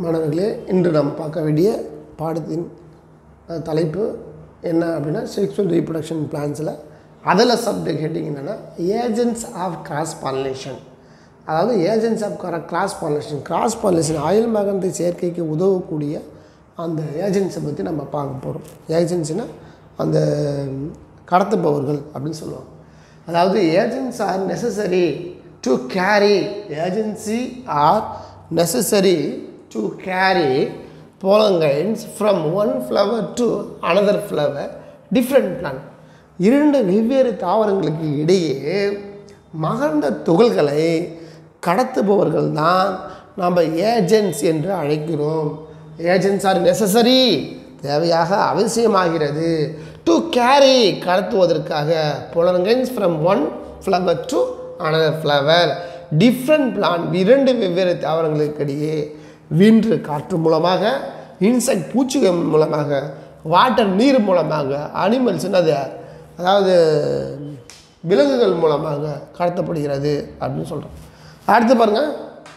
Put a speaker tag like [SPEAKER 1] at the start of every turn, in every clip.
[SPEAKER 1] மாணவர்களே இன்று நாம் பார்க்க வேண்டிய பாடத்தின் அஹ், தலைப்பு என்ன அப்படின்னா செக்ஷுவல் ரீப்ரொடக்ஷன் பிளான்ஸில் அதில் சப்ஜெக்ட் ஹெட்டிங் என்னென்னா ஏஜென்ட்ஸ் ஆஃப் கிராஸ் பாலினேஷன் அதாவது agents of cross pollination cross pollination ஆயில் மகனத்தை சேர்க்கைக்கு உதவக்கூடிய அந்த ஏஜென்ட்ஸை பற்றி நம்ம பார்க்க போகிறோம் ஏஜென்ட்ஸ்னா அந்த கடத்துபவர்கள் அப்படின்னு சொல்லுவாங்க அதாவது agents are necessary to carry agency are necessary to carry pollen grains from one flower to another flower different plant இரண்டு வெவ்வேறு தாவரங்களுக்கு இடையே மகர்ந்த துகள்களை கடத்துபவர்கள் தான் நம்ம ஏஜென்ட்ஸ் என்று அழைக்கிறோம் ஏஜென்ட்ஸ் ஆர் நெசசரி தேவையாக அவசியமாகிறது டு கேரி கடத்துவதற்காக pollen grains from one flower to another flower different plant இரண்டு வெவ்வேறு தாவரங்களுக்கு இடையே வின்று காற்று மூலமாக இன்செக்ட் பூச்சிகள் மூலமாக வாட்டர் நீர் மூலமாக அனிமல்ஸ் என்னது அதாவது விலங்குகள் மூலமாக கடத்தப்படுகிறது அப்படின்னு சொல்கிறோம் அடுத்து பாருங்கள்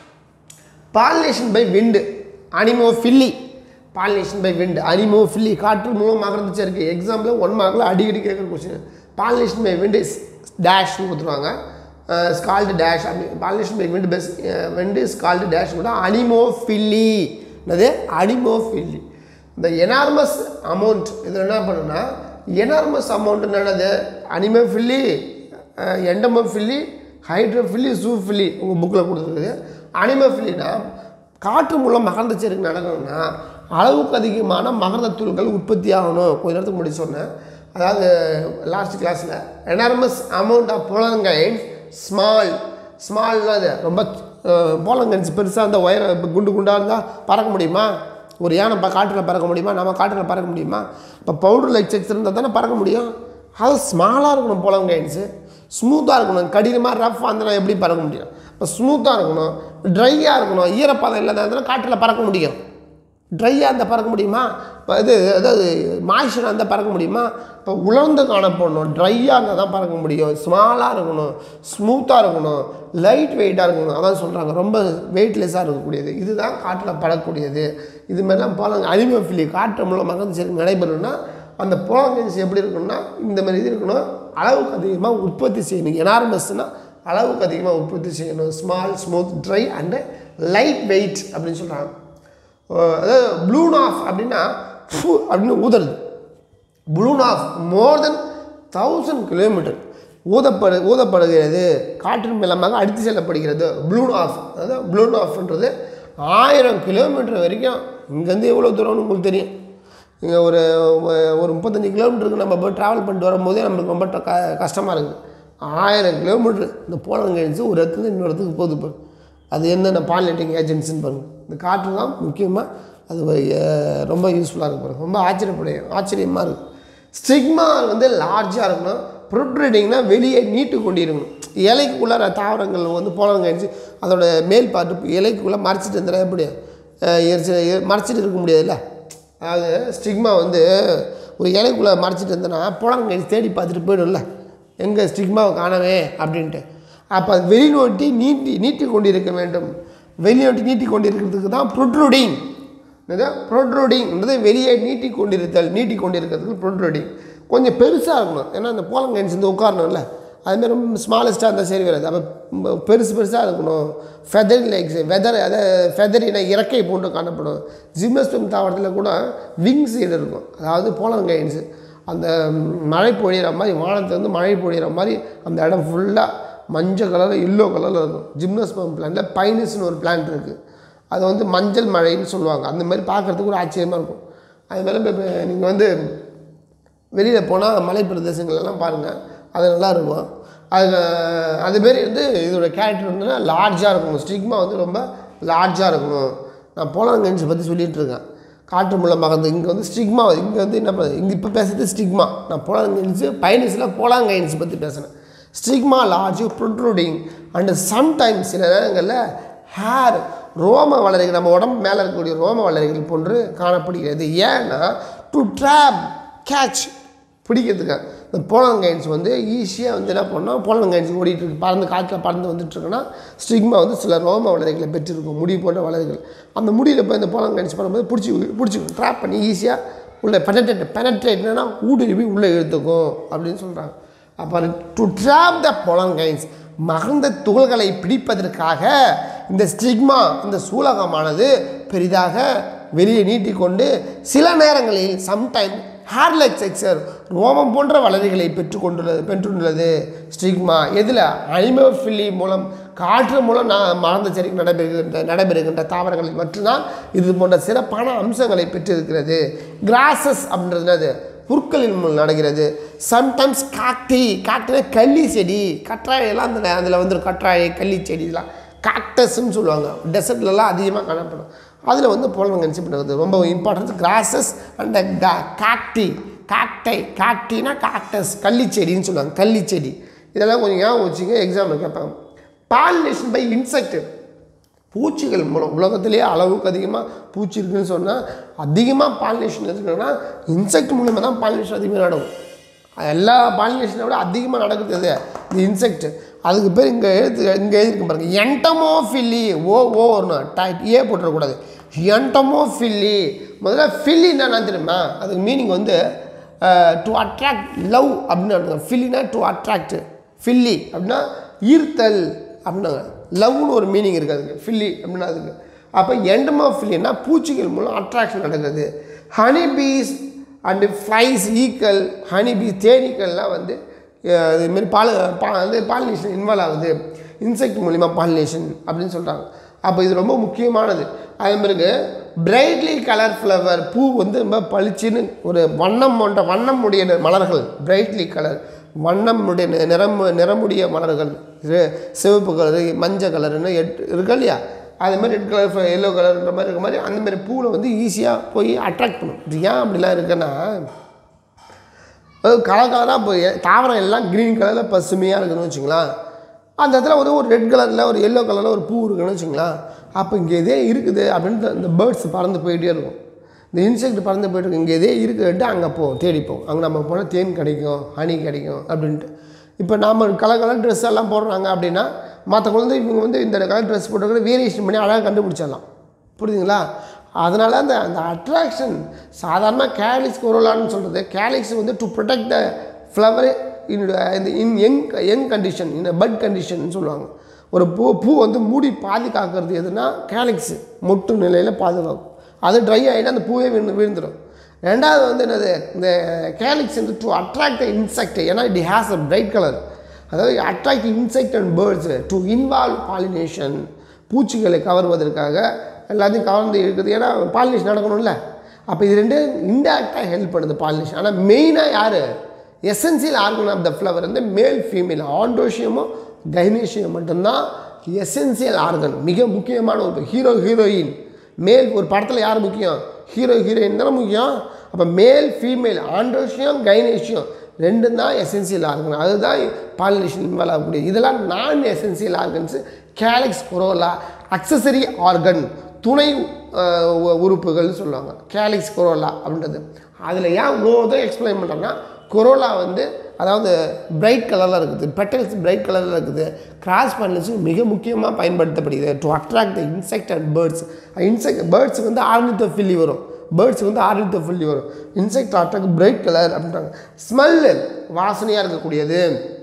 [SPEAKER 1] pollination by wind anemophily pollination by wind anemophily காற்று மூலமாக இருந்துச்சு இருக்குது எக்ஸாம்பிள் ஒன் மார்க்கில் அடிக்கடி கேட்குற கொஸ்டின் பாலினேஷன் பை விண்டு டேஷ்னு கொடுத்துருவாங்க ஸ்கால்டு டேஷ் அப்படி பாலினேஷன் பை விண்டு பெஸ் விண்டு ஸ்கால்டு டேஷ் கூட அனிமோஃபில்லி என்னது அனிமோஃபில்லி இந்த எனார்மஸ் அமௌண்ட் இதில் என்ன பண்ணுன்னா எனார்மஸ் அமௌண்ட் என்னது அனிமோஃபில்லி எண்டமோஃபில்லி ஹைட்ரோஃபில்லி ஜூஃபில்லி உங்கள் புக்கில் கொடுத்துருக்குது அனிமோஃபில்லினா காற்று மூலம் மகரந்த சேர்க்கை நடக்கணும்னா அளவுக்கு அதிகமான மகரந்த தூள்கள் உற்பத்தி ஆகணும் கொஞ்ச நேரத்துக்கு முன்னாடி சொன்னேன் அதாவது லாஸ்ட் கிளாஸில் enormous amount of pollen grains small ஸ்மால்னா அது ரொம்ப போலங்கைன்ஸ் பெருசாக அந்த ஒயரை குண்டு குண்டாக இருந்தால் பறக்க முடியுமா ஒரு யானை இப்போ காட்டில் பறக்க முடியுமா நம்ம காட்டில் பறக்க முடியுமா இப்போ பவுடர் லைட் செக்ஸ் இருந்தால் தானே பறக்க முடியும் அது ஸ்மாலாக இருக்கணும் போலங்கைன்ஸு ஸ்மூத்தாக இருக்கணும் கடினமாக ரஃப் அந்த எப்படி பறக்க முடியும் இப்போ ஸ்மூத்தாக இருக்கணும் ட்ரையாக இருக்கணும் ஈரப்பதம் இல்லாத இருந்தால் காட்டில் பறக்க முடியும் ட்ரையாக இருந்தால் பறக்க முடியுமா இப்போ இது அதாவது மாய்ச்சராக இருந்தால் பறக்க முடியுமா இப்போ உலர்ந்து காணப்படணும் ட்ரையாக இருந்தால் தான் பறக்க முடியும் ஸ்மாலாக இருக்கணும் ஸ்மூத்தாக இருக்கணும் லைட் வெயிட்டாக இருக்கணும் அதான் சொல்கிறாங்க ரொம்ப வெயிட்லெஸ்ஸாக இருக்கக்கூடியது இதுதான் காட்டில் பறக்கக்கூடியது இது மாதிரிலாம் போலங்க அனிமோஃபிலி காற்று மூலமாக சரி நடைபெறணும்னா அந்த போலங்கன்ஸ் எப்படி இருக்கணும்னா இந்த மாதிரி இது இருக்கணும் அளவுக்கு அதிகமாக உற்பத்தி செய்யணும் எனார்மஸ்னால் அளவுக்கு அதிகமாக உற்பத்தி செய்யணும் small smooth dry and light weight அப்படின்னு சொல்கிறாங்க அதாவது ப்ளூன் ஆஃப் அப்படின்னா ஃபு அப்படின்னு ஊதுறது blown off more than thousand kilometre ஊதப்படு ஊதப்படுகிறது காற்றின் மூலமாக அடித்து செல்லப்படுகிறது ப்ளூன் ஆஃப் அதாவது ப்ளூன் ஆஃப்ன்றது ஆயிரம் கிலோமீட்டர் வரைக்கும் இங்கேருந்து எவ்வளோ தூரம்னு உங்களுக்கு தெரியும் இங்கே ஒரு ஒரு முப்பத்தஞ்சு கிலோமீட்டருக்கு நம்ம போய் ட்ராவல் பண்ணிட்டு வரும்போதே நம்மளுக்கு ரொம்ப க கஷ்டமாக இருக்குது ஆயிரம் கிலோமீட்ரு இந்த போலங்கழிச்சு ஒரு இடத்துல இன்னொரு இடத்துக்கு போகுது பாரு அது என்னென்ன பாலினேட்டிங் ஏஜென்சின்னு பாருங்கள் இந்த காற்று தான் முக்கியமாக அது அஹ், ரொம்ப யூஸ்ஃபுல்லாக இருக்கு பாருங்க ரொம்ப ஆச்சரியப்படைய ஆச்சரியமாக இருக்குது ஸ்டிக்மா வந்து லார்ஜாக இருக்கணும் ப்ரொட்ரேடிங்னா வெளியே நீட்டு கொண்டிருக்கணும் இலைக்குள்ளார தாவரங்கள் வந்து போலங்கழிச்சு அதோட மேல் பார்ட்டு இலைக்குள்ளே மறைச்சிட்டு இருந்தால் எப்படி அஹ், எரிச்சு- மறைச்சிட்டு இருக்க முடியாதுல்ல அதாவது ஸ்டிக்மா வந்து ஒரு இலைக்குள்ளே மறைச்சிட்டு இருந்தேன்னா புலங்கை தேடி பார்த்துட்டு போயிடும்ல எங்கே ஸ்டிக்மாவை காணவே அப்படின்ட்டு அப்போ அது வெளிநோட்டி நீட்டி நீட்டி கொண்டிருக்க வேண்டும் வெளிநோட்டி நீட்டி கொண்டிருக்கிறதுக்கு தான் ப்ரொட்ரூடிங் என்னது ப்ரொட்ரூடிங்ன்றது வெளியே நீட்டி கொண்டிருத்தல் நீட்டி கொண்டிருக்கிறதுக்கு ப்ரொட்ரூடிங் கொஞ்சம் பெருசாக இருக்கணும் ஏன்னா அந்த போலங்கைன்ஸ் வந்து உட்காரணும்ல அதுமாதிரி ரொம்ப ஸ்மாலஸ்ட்டாக இருந்தால் சரி வராது அப்போ பெருசு பெருசாக இருக்கணும் ஃபெதர் லைக்ஸ் வெதர் அதாவது ஃபெதரின இறக்கை போன்று காணப்படும் ஜிம்னஸ்டம் தாவரத்தில் கூட விங்ஸ் இது இருக்கும் அதாவது போலங்கைன்ஸு அந்த ம், மழை பொழியிற மாதிரி வானத்துலேருந்து மழை பொழியிற மாதிரி அந்த இடம் ஃபுல்லாக மஞ்சள் கலரில் எல்லோ கலரில் இருக்கும் ஜிம்னஸ்பம் பிளான்ட்டில் பைனஸ்னு ஒரு பிளான்ட் இருக்குது அது வந்து மஞ்சள் மழைன்னு சொல்லுவாங்க அந்த மாதிரி பார்க்குறதுக்கு ஒரு ஆச்சரியமாக இருக்கும் அது மாதிரி இப்போ நீங்கள் வந்து வெளியில் போனால் மலை பிரதேசங்கள்லாம் பாருங்கள் அது நல்லா இருக்கும் அது அதுமாரி வந்து இதோட கேரக்டர் வந்து லார்ஜாக இருக்கணும் ஸ்டிக்மா வந்து ரொம்ப லார்ஜாக இருக்கணும் நான் போலாங்கன்ஸ் பற்றி சொல்லிகிட்டு இருக்கேன் காற்று மூலமாக வந்து இங்கே வந்து ஸ்டிக்மா இங்கே வந்து என்ன பண்ண இங்கே இப்போ பேசுறது ஸ்டிக்மா நான் போலாங்கன்ஸு பைனஸில் போலாங்கைன்ஸ் பற்றி பேசுகிறேன் stigma large protruding and sometimes சில நேரங்களில் ஹேர் ரோம வளரிகள் நம்ம உடம்பு மேலே இருக்கக்கூடிய ரோம வளரிகள் போன்று காணப்படுகிறது ஏன்னா டு ட்ராப் கேட்ச் பிடிக்கிறதுக்கு இந்த போலங்கைன்ஸ் வந்து ஈஸியாக வந்து என்ன பண்ணோம் போலங்கைன்ஸ் ஓடிட்டு இருக்கு பறந்து காற்றில் பறந்து வந்துட்டு இருக்குன்னா ஸ்டிக்மா வந்து சில ரோம வளரைகளை பெற்றிருக்கும் முடி போன்ற வளரைகள் அந்த முடியில் போய் இந்த போலங்கைன்ஸ் பண்ணும்போது பிடிச்சி பிடிச்சிக்கும் ட்ராப் பண்ணி ஈஸியாக உள்ள பெனட்ரேட் பெனட்ரேட்னா ஊடுருவி உள்ளே இழுத்துக்கும் அப்படின்னு சொல்கிறாங்க அப்போ டு ட்ராப் த பொலங்கைன்ஸ் மகந்த துகள்களை பிடிப்பதற்காக இந்த ஸ்டிக்மா இந்த சூலகமானது பெரிதாக வெளியே நீட்டிக்கொண்டு சில நேரங்களில் சம்டைம் ஹேர்லைக் செக்சர் ரோமம் போன்ற வளர்ச்சிகளை பெற்றுக்கொண்டுள்ளது பெற்றுள்ளது ஸ்டிக்மா எதில் அனிமோஃபில்லி மூலம் காற்று மூலம் நான் மறந்த செடிக்கு நடைபெறுகின்ற நடைபெறுகின்ற தாவரங்களில் மட்டும்தான் இது போன்ற சிறப்பான அம்சங்களை பெற்றிருக்கிறது கிராசஸ் அப்படின்றது என்னது புற்களின் மூலம் நடக்கிறது சம்டைம்ஸ் காக்டி காக்டினா கள்ளி செடி கற்றாழை எல்லாம் அந்த அதில் வந்து கற்றாழை கள்ளி செடி இதெல்லாம் காக்டஸ்ன்னு சொல்லுவாங்க டெசர்ட்லலாம் அதிகமாக காணப்படும் அதில் வந்து போலங்கன்சி பண்ணுறது ரொம்ப importance grasses and cacti cacti காக்டினா காக்டஸ் கள்ளிச்செடின்னு சொல்லுவாங்க கள்ளிச்செடி இதெல்லாம் கொஞ்சம் ஞாபகம் வச்சுங்க எக்ஸாமில் கேட்பாங்க பாலினேஷன் பை இன்செக்ட் பூச்சிகள் மூலம் உலகத்திலேயே அளவுக்கு அதிகமாக பூச்சி இருக்குன்னு சொன்னால் அதிகமாக பாலினேஷன் இருக்குன்னா இன்செக்ட் மூலிமா தான் பாலினேஷன் அதிகமாக நடக்கும் எல்லா பாலினேஷனை விட அதிகமாக நடக்கிறது எது இந்த இன்செக்ட் அதுக்கு பேர் இங்கே எழுத்து இங்கே எழுதிருக்கு பாருங்க என்டமோஃபில்லி ஓ ஓ வரணும் டைட் ஏ போட்டுறக்கூடாது என்டமோஃபில்லி முதல்ல ஃபில்லி என்ன தெரியுமா அதுக்கு மீனிங் வந்து டு அட்ராக்ட் லவ் அப்படின்னு அர்த்தம் ஃபில்லினா டு அட்ராக்ட் ஃபில்லி அப்படின்னா ஈர்த்தல் அப்படின்னாங்க லவ்னு ஒரு மீனிங் இருக்குது அதுக்கு ஃபில்லி அப்படின்னா அதுக்கு அப்போ எண்டமா ஃபில்லினா பூச்சிகள் மூலம் அட்ராக்ஷன் நடக்குது ஹனி பீஸ் அண்டு ஃப்ளைஸ் ஈக்கள் ஹனி பீஸ் தேனீக்கள்லாம் வந்து அஹ், இதுமாரி பால் பா வந்து பாலினேஷன் இன்வால்வ் ஆகுது இன்செக்ட் மூலிமா பாலினேஷன் அப்படின்னு சொல்கிறாங்க அப்போ இது ரொம்ப முக்கியமானது அதே பிறகு பிரைட்லி கலர் ஃப்ளவர் பூ வந்து ரொம்ப பளிச்சுன்னு ஒரு வண்ணம் போன்ற வண்ணம் உடைய மலர்கள் பிரைட்லி கலர் வண்ணம் உடைய நி- நிறம் நிறமுடைய மலர்கள் இது சிவப்பு கலரு மஞ்சள் கலருன்னு எட் இருக்கு இல்லையா அது மாதிரி ரெட் கலர் எல்லோ கலர்ன்ற மாதிரி இருக்க மாதிரி அந்த மாதிரி பூவில் வந்து ஈஸியாக போய் அட்ராக்ட் பண்ணும் இது ஏன் அப்படிலாம் இருக்குன்னா அது கலர் கலராக இப்போ எ- தாவரம் எல்லாம் க்ரீன் கலரில் பசுமையாக இருக்குன்னு வச்சுங்களேன் அந்த இடத்துல வந்து ஒரு ரெட் கலரில் ஒரு எல்லோ கலரில் ஒரு பூ இருக்குன்னு வச்சுங்களேன் அப்போ இங்கே இதே இருக்குது அப்படின்ட்டு இந்த பேர்ட்ஸ் பறந்து போயிட்டே இருக்கும் இந்த இன்செக்ட் பறந்து போயிட்டு இருக்கு இங்கே இதே இருக்குன்ட்டு அங்கே போவோம் தேடிப்போம் அங்கே நம்ம போனால் தேன் கிடைக்கும் ஹனி கிடைக்கும் அப்படின்ட்டு இப்போ நாம் கலர் கலர் ட்ரெஸ் எல்லாம் போடுறாங்க அப்படின்னா மற்ற குழந்தை இவங்க வந்து இந்த கலர் ட்ரெஸ் போட்டுக்கிற வேரியேஷன் பண்ணி அழகாக கண்டுபிடிச்சிடலாம் புரியுதுங்களா அதனால் அந்த அந்த அட்ராக்ஷன் சாதாரண கேலிக்ஸ் கொரோலான்னு சொல்கிறது கேலிக்ஸ் வந்து to protect the flower in இந்த in young young condition in bud condition சொல்லுவாங்க ஒரு பூ பூ வந்து மூடி பாதுகாக்கிறது எதுனா கேலிக்ஸு மொட்டு நிலையில் பாதுகாக்கும் அது ட்ரை ஆகிட்டு அந்த பூவே விழுந்து விழுந்துடும் ரெண்டாவது வந்து என்னது இந்த கேலிக்ஸ் வந்து டு அட்ராக்ட் த இன்செக்ட் ஏன்னா it has a bright colour அதாவது attract insect and birds to involve pollination பூச்சிகளை கவர்வதற்காக எல்லாத்தையும் கவர்ந்து இருக்குது ஏன்னா பாலினேஷன் நடக்கணும்ல அப்போ இது ரெண்டு இன்டேரக்டாக ஹெல்ப் பண்ணுது பாலினேஷன் ஆனால் மெயினாக யார் essential organ of the flower வந்து மேல் ஃபீமேல் ஆண்ட்ரோஷியமும் கைனேஷியம் மட்டும்தான் எசென்சியல் ஆர்கன் மிக முக்கியமான ஒரு ஹீரோ ஹீரோயின் மேல் ஒரு படத்தில் யார் முக்கியம் ஹீரோ ஹீரோயின் தானே முக்கியம் அப்போ மேல் ஃபீமேல் ஆண்ட்ரோஷியம் கைனேஷியம் ரெண்டும் தான் எசென்சியல் ஆர்கன் அதுதான் பாலினேஷன் இன்வால்வ் ஆகக்கூடிய இதெல்லாம் நான் essential organs calyx corolla accessory organ துணை அஹ், உ- உறுப்புகள்னு சொல்லுவாங்க கேலிக்ஸ் கொரோலா அப்படின்றது அதில் ஏன் இவ்வளோ தான் எக்ஸ்பிளைன் பண்ணுறேன்னா கொரோலா வந்து அதாவது பிரைட் கலரில் இருக்குது பெட்டல்ஸ் பிரைட் கலரில் இருக்குது கிராஸ் பண்ணல்ஸ் மிக முக்கியமாக பயன்படுத்தப்படுகிறது to attract the insect and birds insect பேர்ட்ஸுக்கு வந்து ஆர்னித்தோஃபில்லி வரும் பேர்ட்ஸ் வந்து ஆர்னித்தோஃபில்லி வரும் இன்செக்ட் அட்ராக்ட் பிரைட் கலர் அப்படின்றாங்க ஸ்மெல்லு வாசனையாக இருக்கக்கூடியது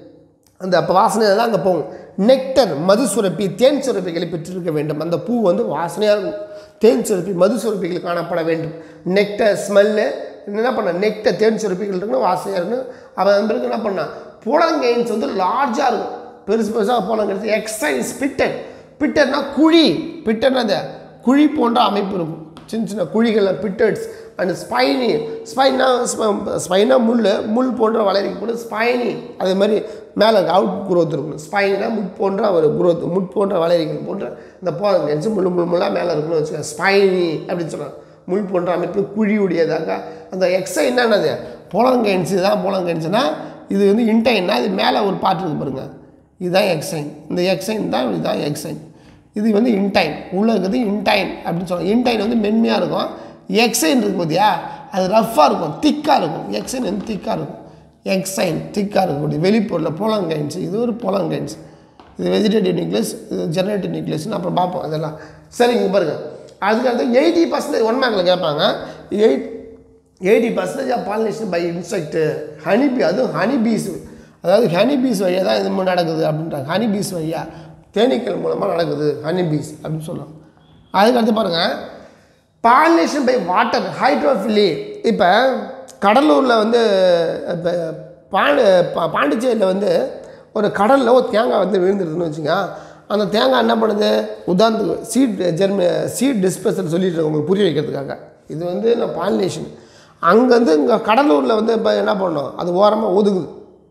[SPEAKER 1] அந்த அப்போ வாசனை தான் அங்கே போகும் நெக்டர் மது சுரப்பி தேன் சுரப்பிகளை பெற்றிருக்க வேண்டும் அந்த பூ வந்து வாசனையாக இருக்கும் தேன் சுரப்பி மது சுரப்பிகள் காணப்பட வேண்டும் நெக்டர் ஸ்மெல்லு என்ன பண்ண நெக்டர் தேன் சுரப்பிகள் இருக்கணும் வாசனையாக இருக்கணும் அவன் பிறகு என்ன பண்ணான் புலங்கெயின்ஸ் வந்து லார்ஜாக இருக்கும் பெருசு பெருசாக புலங்கெயின்ஸ் எக்ஸைஸ் பிட்டர் பிட்டர்னா குழி பிட்டர்னா அந்த குழி போன்ற அமைப்பு இருக்கும் சின்ன சின்ன குழிகளில் பிட்டர்ஸ் அண்ட் ஸ்பைனி ஸ்பைனா ஸ்பைனா முள் முள் போன்ற வளரிக்கு கூட ஸ்பைனி அதே மாதிரி மேலே அவுட் குரோத் இருக்கணும் ஸ்பைனா முட் போன்ற ஒரு குரோத் முட் போன்ற வளரிகள் போன்ற இந்த போலங்கன்ஸ் முள் முள் முள்ளாக மேலே இருக்கணும்னு வச்சுக்கோங்க ஸ்பைனி அப்படின்னு சொல்கிறாங்க முள் போன்ற அமைப்பு குழி உடையதாக அந்த எக்ஸை என்னன்னது போலங்கன்ஸ் தான் போலங்கன்ஸ்னா இது வந்து இன்டைன்னா இது மேலே ஒரு பாட்டு இருக்கு பாருங்க இதுதான் எக்ஸைன் இந்த எக்ஸைன் தான் இதுதான் எக்ஸைன் இது வந்து இன்டைன் உள்ளே இருக்கிறது இன்டைன் அப்படின்னு சொல்லுவாங்க இன்டைன் வந்து மென்மையாக இருக்கும் எக்ஸைன் இருக்கு பார்த்தியா அது ரஃப்பாக இருக்கும் திக்காக இருக்கும் எக்ஸைன் வந்து திக்காக இருக்கும் எக்ஸைன் திக்காக இருக்கக்கூடிய வெளிப்பொருளில் போலங்கைன்ஸ் இது ஒரு போலங்கைன்ஸ் இது வெஜிடேட்டிவ் நியூக்ளியஸ் இது ஜெனரேட்டிவ் நியூக்ளியஸ்னு அப்புறம் பார்ப்போம் அதெல்லாம் சரி இங்கே பாருங்கள் அதுக்கு அடுத்து எயிட்டி பர்சன்டேஜ் ஒன் மார்க்கில் கேட்பாங்க eight eighty percentage of pollination by insect honey bee அதுவும் ஹனி பீஸ் அதாவது ஹனி பீஸ் வழியாக தான் இது நடக்குது அப்படின்றாங்க ஹனி பீஸ் வழியாக தேனீக்கள் மூலமாக நடக்குது ஹனி பீஸ் அப்படின்னு சொல்லுவாங்க அதுக்கு அடுத்து பாருங்கள் பாலினேஷன் பை வாட்டர் ஹைட்ரோஃபிலி இப்போ கடலூரில் வந்து இப்போ பாண்டு பா பாண்டிச்சேரியில் வந்து ஒரு கடலில் ஒரு தேங்காய் வந்து விழுந்துருதுன்னு வச்சுங்க அந்த தேங்காய் என்ன பண்ணுது உதாரணத்துக்கு சீட் ஜெர்ம சீட் டிஸ்பெசல் சொல்லிட்டு இருக்கேன் உங்களுக்கு புரிய வைக்கிறதுக்காக இது வந்து நான் பாலினேஷன் அங்கேருந்து இங்கே கடலூரில் வந்து இப்போ என்ன பண்ணோம் அது ஓரமாக ஒதுங்குது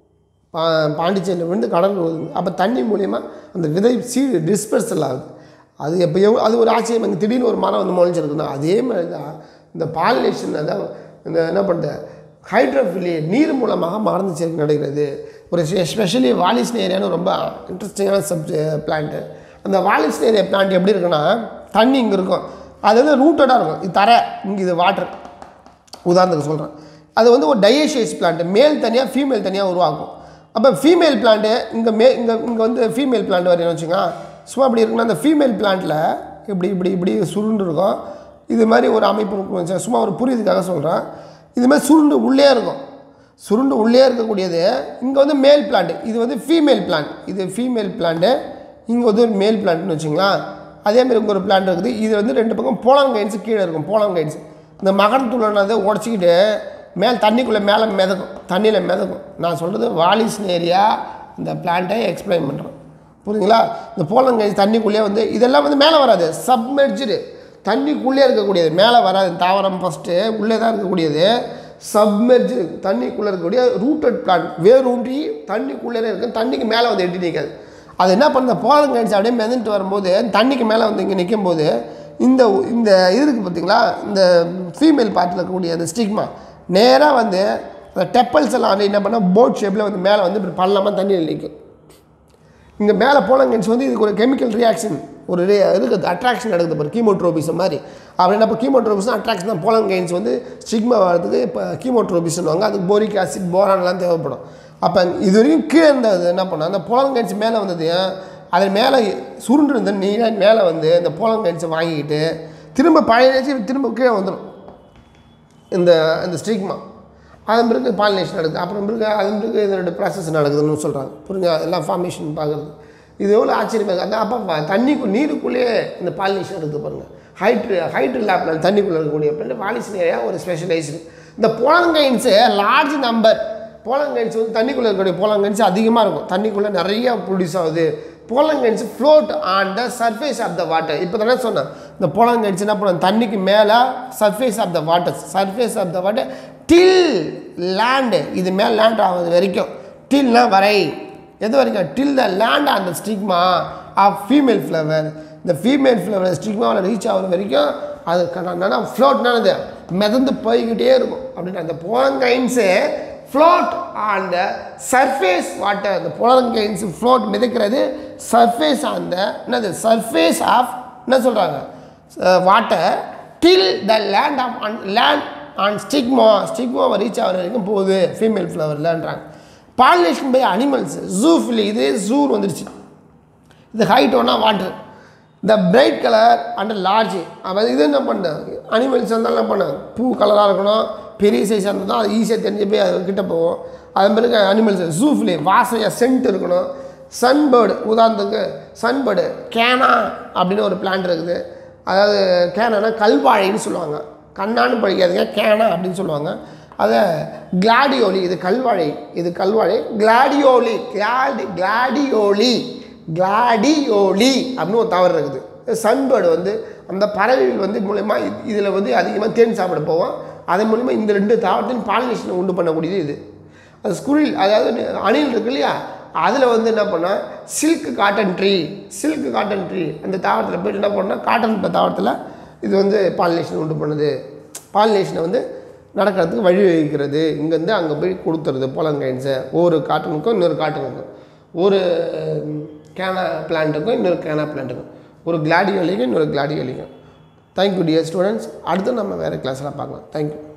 [SPEAKER 1] பா பாண்டிச்சேரியில் விழுந்து கடல் ஒதுங்குது அப்போ தண்ணி மூலியமாக அந்த விதை சீடு டிஸ்பெர்சல் ஆகுது அது எப்போ எவ்வளோ அது ஒரு ஆச்சரியம் இங்கே திடீர்னு ஒரு மரம் வந்து முளைச்சிருக்குன்னா அதே மாதிரி தான் இந்த பாலினேஷன் அதான் இந்த என்ன பண்ணுறது ஹைட்ரோஃபிலி நீர் மூலமாக மருந்து சேர்க்கை நடக்கிறது ஒரு ஸ்பெஷலி வாலிஸ்னேரியான்னு ரொம்ப இன்ட்ரெஸ்டிங்கான சப் பிளான்ட்டு அந்த வாலிஸ்னேரியா பிளான்ட் எப்படி இருக்குன்னா தண்ணி இங்கே இருக்கும் அது வந்து ரூட்டடாக இருக்கும் இது தரை இங்கே இது வாட்டர் உதாரணத்துக்கு சொல்கிறேன் அது வந்து ஒரு டயேஷியஸ் பிளான்ட் மேல் தனியாக ஃபீமேல் தனியாக உருவாக்கும் அப்போ ஃபீமேல் பிளான்ட்டு இங்கே மே இங்கே இங்கே வந்து ஃபீமேல் பிளான்ட் வரீங்கன்னு வச்சுங்க சும்மா அப்படி இருக்குன்னா அந்த ஃபீமேல் பிளான்ட்டில் இப்படி இப்படி இப்படி சுருண்டு இருக்கும் இது மாதிரி ஒரு அமைப்பு இருக்கும் வச்சுக்கோங்க. சும்மா ஒரு புரியுதுக்காக சொல்கிறேன் இது மாதிரி சுருண்டு உள்ளே இருக்கும் சுருண்டு உள்ளே இருக்கக்கூடியது இங்கே வந்து மேல் பிளான்ட் இது வந்து ஃபீமேல் பிளான்ட் இது ஃபீமேல் பிளான்ட்டு இங்கே வந்து ஒரு மேல் பிளான்ட்னு வச்சுங்களேன் அதே மாதிரி இங்கே ஒரு பிளான்ட் இருக்குது இது வந்து ரெண்டு பக்கம் போலாங்கைன்ஸ் கீழே இருக்கும் போலாங்கைன்ஸ் இந்த மகன் துளனதை உடச்சிக்கிட்டு மேல் தண்ணிக்குள்ளே மேலே மிதக்கும் தண்ணியில் மிதக்கும் நான் சொல்கிறது வாலிஸ்னேரியா இந்த பிளான்ட்டை எக்ஸ்பிளைன் பண்ணுறேன் புரியுதுங்களா இந்த போலங்கைன்ஸ் தண்ணிக்குள்ளே வந்து இதெல்லாம் வந்து மேலே வராது சப்மெர்ஜ்டு தண்ணிக்குள்ளே இருக்கக்கூடியது மேலே வராது தாவரம் ஃபஸ்ட்டு உள்ளே தான் இருக்கக்கூடியது சப்மெர்ஜ் தண்ணிக்குள்ளே இருக்கக்கூடிய ரூட்டட் பிளான்ட் வேரூன்றி தண்ணிக்குள்ளே இருக்கும் தண்ணிக்கு மேலே வந்து எட்டி நிற்காது அது என்ன பண்ணுது போலங்கைன்ஸ் அப்படியே மிதந்துட்டு வரும்போது தண்ணிக்கு மேலே வந்து இங்கே நிற்கும் போது இந்த இந்த இது இருக்குது பார்த்தீங்களா இந்த ஃபீமேல் பார்ட்டில் இருக்கக்கூடிய அந்த ஸ்டிக்மா நேராக வந்து அந்த டெப்பல்ஸ் எல்லாம் வந்து என்ன பண்ணால் போட் ஷேப்பில் வந்து மேலே வந்து இப்படி பள்ளமாக தண்ணியில் நிற்கும் இங்கே மேலே போலங்கன்ஸ் வந்து இதுக்கு ஒரு கெமிக்கல் ரியாக்ஷன் ஒரு re- இருக்குது அட்ராக்ஷன் நடக்குது பாரு கீமோட்ரோபிஸ் மாதிரி அப்படி என்ன இப்போ கீமோட்ரோபிஸ் அட்ராக்ஷன் தான் போலங்கைன்ஸ் வந்து ஸ்டிக்மா வரதுக்கு இப்போ கீமோட்ரோபிஸ்னுவாங்க அதுக்கு போரிக் ஆசிட் போரான்லாம் தேவைப்படும் அப்போ இது வரைக்கும் கீழே இருந்தது என்ன பண்ணோம் அந்த போலங்கைன்ஸ் மேலே வந்தது அது மேலே சுருண்டு இருந்த நீ மேலே வந்து இந்த போலங்கைன்ஸை வாங்கிக்கிட்டு திரும்ப பழைய நேச்சு திரும்ப கீழே வந்துடும் இந்த இந்த ஸ்டிக்மா அதன் பிறகு பாலினேஷன் நடக்குது அப்புறம் பிறகு அதன் பிறகு இதனோட ப்ராசஸ் நடக்குதுன்னு சொல்கிறாங்க புரிஞ்சு எல்லாம் ஃபார்மேஷன் பார்க்குறது இது எவ்வளோ ஆச்சரியமாக இருக்குது அந்த அப்போ தண்ணிக்கு நீருக்குள்ளேயே இந்த பாலினேஷன் இருக்குது பாருங்கள் ஹைட்ரு ஹைட்ரு லேப்ல தண்ணிக்குள்ளே இருக்கக்கூடிய பிளான்ட் பாலினேஷன் ஏரியா ஒரு ஸ்பெஷலைஸ்டு இந்த போலங்கைன்ஸு லார்ஜ் நம்பர் போலங்கைன்ஸ் வந்து தண்ணிக்குள்ளே இருக்கக்கூடிய போலங்கைன்ஸ் அதிகமாக இருக்கும் தண்ணிக்குள்ளே நிறைய ப்ரொடியூஸ் ஆகுது pollen grains float on the surface of the water இப்போ தானே சொன்னேன் இந்த போலங்கைன்ஸ் என்ன பண்ணும் தண்ணிக்கு மேலே surface of the water surface of the water till land இது மேலே லேண்ட் ஆகுது வரைக்கும் டில்னா வரை எது வரைக்கும் டில் த லேண்ட் அந்த ஸ்டிக்மா ஆஃப் ஃபீமேல் ஃப்ளவர் இந்த ஃபீமேல் ஃப்ளவர் ஸ்டிக்மாவில் ரீச் ஆகிற வரைக்கும் அது என்னன்னா ஃப்ளோட்னானது மிதந்து போய்கிட்டே இருக்கும் அப்படின்னு அந்த pollen grains float on the surface water அந்த போலங்கைன்ஸ் ஃப்ளோட் மிதக்கிறது சர்ஃபேஸ் ஆன் த என்னது சர்ஃபேஸ் ஆஃப் என்ன சொல்கிறாங்க water till the land of on land on stigma ஸ்டிக்மாவை ரீச் ஆகிற வரைக்கும் போகுது ஃபீமேல் ஃப்ளவர்லன்றாங்க பாலினேஷன் பை அனிமல்ஸ் ஜூஃபிலி இது ஜூர் வந்துருச்சு இது ஹைட் ஒன்னா வாட்டர் இந்த பிரைட் கலர் அண்ட் லார்ஜ் அப்போ இது என்ன பண்ணேன் அனிமல்ஸ் இருந்தாலும் என்ன பண்ணேன் பூ கலராக இருக்கணும் பெரிய சைஸாக இருந்தால் தான் அது ஈஸியாக தெரிஞ்சு போய் அது கிட்ட போகும் அது பிறகு அனிமல்ஸ் ஜூஃப்லி வாசனையாக சென்ட் இருக்கணும் சன்பேர்டு உதாரணத்துக்கு சன்பேர்டு கேனா அப்படின்னு ஒரு பிளான்ட் இருக்குது அதாவது கேனானா கல்வாழைன்னு சொல்லுவாங்க கண்ணான்னு படிக்காதீங்க கேனா அப்படின்னு சொல்லுவாங்க அதை கிளாடியோலி இது கல்வாழை இது கல்வாழை கிளாடியோலி கிளாடி கிளாடியோலி கிளாடியோலி அப்படின்னு ஒரு தவறு இருக்குது சன்பேர்டு வந்து அந்த பறவைகள் வந்து மூலயமா இதில் வந்து அதிகமாக தேன் சாப்பிட போவோம் அதன் மூலிமா இந்த ரெண்டு தாவரத்தின் பாலினேஷனை உண்டு பண்ணக்கூடியது இது அது ஸ்குரில் அதாவது அணில் இருக்கு இல்லையா அதில் வந்து என்ன பண்ணால் silk cotton tree silk cotton tree அந்த தாவரத்தில் போயிட்டு என்ன பண்ணால் காட்டன் தாவரத்தில் இது வந்து பாலினேஷன் உண்டு பண்ணுது பாலினேஷனை வந்து நடக்கிறதுக்கு வழி வகிக்கிறது இங்கேருந்து அங்கே போய் கொடுத்துருது போலங்கைன்ஸை ஒரு காட்டனுக்கும் இன்னொரு காட்டனுக்கும் ஒரு கேனா பிளான்ட்டுக்கும் இன்னொரு கேனா பிளான்ட்டுக்கும் ஒரு கிளாடியோலிக்கும் இன்னொரு கிளாடியோலிக்கும் தேங்க்யூ டியர் ஸ்டூடெண்ட்ஸ் அடுத்து நம்ம வேறு கிளாஸில் பார்க்கலாம் தேங்க்யூ